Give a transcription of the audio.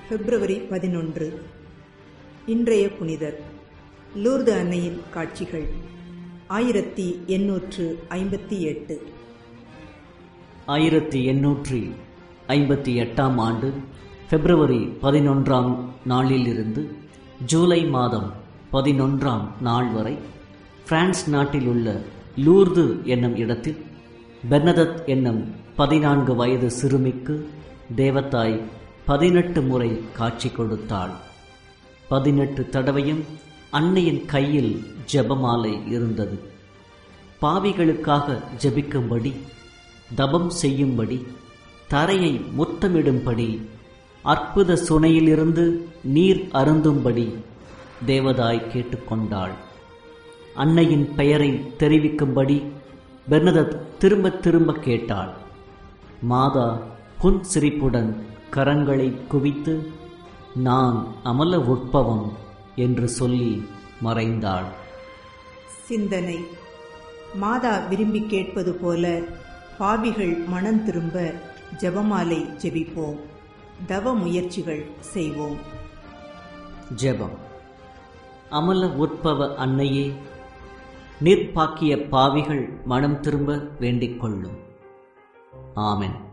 பிப்ரவரி பதினொன்று இன்றைய புனிதர் லூர்து அன்னையின் காட்சிகள் ஆயிரத்தி எண்ணூற்று ஐம்பத்தி எட்டு ஆயிரத்தி எண்ணூற்றி ஐம்பத்தி எட்டாம் ஆண்டு பிப்ரவரி பதினொன்றாம் நாளிலிருந்து ஜூலை மாதம் பதினொன்றாம் நாள் வரை பிரான்ஸ் நாட்டில் உள்ள லூர்து என்னும் இடத்தில் பெர்னதத் என்னும் பதினான்கு வயது சிறுமிக்கு தேவத்தாய் பதினெட்டு முறை காட்சி கொடுத்தாள் பதினெட்டு தடவையும் அன்னையின் கையில் ஜெபமாலை இருந்தது பாவிகளுக்காக ஜெபிக்கும்படி தபம் செய்யும்படி தரையை முத்தமிடும்படி அற்புத சுனையிலிருந்து நீர் அருந்தும்படி தேவதாய் கேட்டுக்கொண்டாள் அன்னையின் பெயரை தெரிவிக்கும்படி பெர்னதத் திரும்ப திரும்ப கேட்டாள் மாதா புன் சிரிப்புடன் கரங்களை குவித்து நான் அமல உட்பவம் என்று சொல்லி மறைந்தாள் சிந்தனை மாதா விரும்பி கேட்பது போல பாவிகள் மனம் திரும்ப ஜெபமாலை ஜெபிப்போம் தவ முயற்சிகள் செய்வோம் ஜெபம் அமல உட்பவ அன்னையே நிற்பாக்கிய பாவிகள் மனம் திரும்ப வேண்டிக் கொள்ளும் ஆமென்